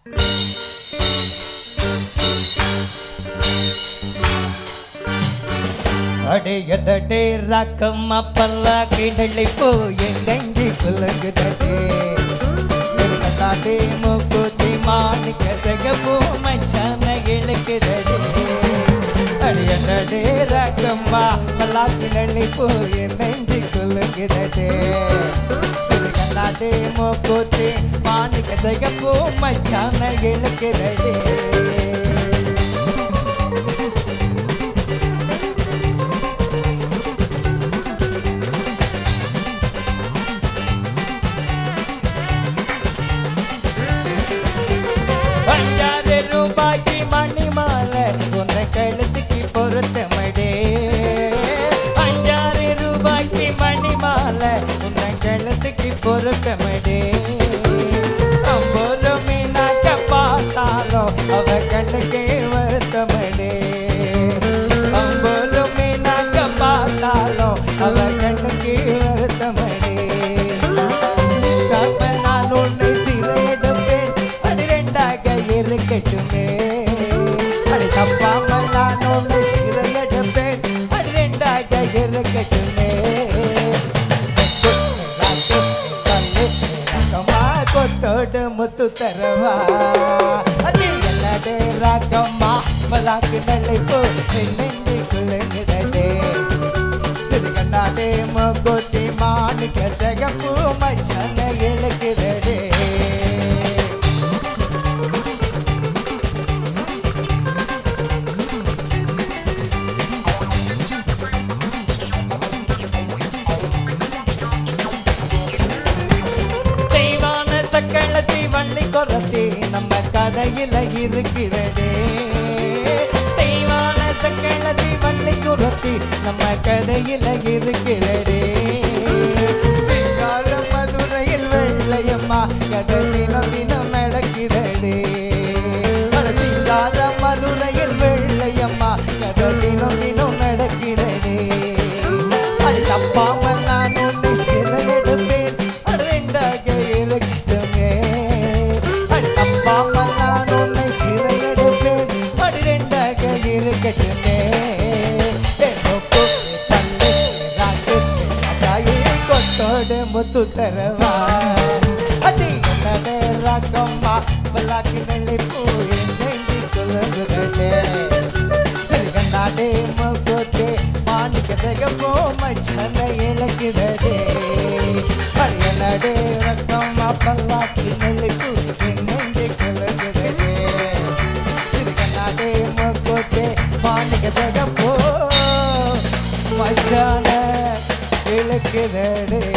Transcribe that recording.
அடையதடே ரக்கம்மா பல்லா கிடலை போய் நெஞ்சி குலங்குதடே தாண்டே மூக்குத்தி மாணிக்க சகப்பூ மச்சான இழுக்குதடே அடையதடே ரக்கம்மா பல்லா கிடலை போய் நெஞ்சி குலங்குதடே தாண்டே மூக்குத்தி மாணிக்க சகப்பூ மச்சான இழுக்குதடே அஞ்சாறு ரூபாய்க்கு மணி மாலை உன்னை கழுத்துக்கு பொருத்தமடே அஞ்சாறு ரூபாய்க்கு மணி மாலை உன்னை கழுத்துக்கு பொருத்தமடே அம்போலும் மீனாக்க பார்த்தாலும் அவ கண்ணுக்கே வருத்தமடே அம்போலும் மீனாக்க பார்த்தாலும் அவ கண்ணுக்கே வருத்தமடே காப்ப நான் உன்னை சிறையிடுவேன் அது ரெண்டாக இருக்கட்டுமே அது தப்பாமல் நான் உன்னை சிறையிடுவேன் அது ரெண்டாக இருக்கட்டுமே கொத்தோடு முத்து தரவா அது என்னடே ராகம்மா மலாக்கு நல்லை போ நெஞ்சு குழுங்குதடே சிறுகண்ணாடே மகோத்தி மாணிக்க சகப்பு மச்சன இழுக்குதடே தெய்வான சக்களத்தை வள்ளி கொரத்தி நம்ம கதையில இருக்கிறதே தெய்வான சக்களத்தை வள்ளி கொரத்தி நம்ம கதையில இருக்கிறதே சிங்கார மதுரையில் வெள்ளையம்மா கதை தினம் தினம் நடக்கிறதே அட சிங்கார மதுரையில் வெள்ளையம்மா கதை தினம் தினம் நடக்கிறதே அது தப்பாமல் நான் உன்னை சிறையெடுப்பேன் அது ரெண்டாக இருக்கட்டுமே அது தப்பாமல் நான் உன்னை சிறையெடுப்பேன் அது ரெண்டாக இருக்கட்டுமே தென்னொப்பு, பல்லு, ராக்கு, அக்காயே கொத்தோடு முத்து தரவா அது என்னடே ராக்கம்மா பல்லாக்கி நெல்லி பூ நெஞ்சி குலங்குதே சிறுகண்ணாடே மகோத்தே மாணிக்க ஜெகப்போ மச்சன இலக்குதே அரியனடே ரக்கம் அப்பல்லாக்கி நெல்லிப்பு நெஞ்சு குலகுதே சிறுகண்ணாடே மகோத்தே மாணிக்க ஜெகப்போ மச்சன இலக்குதே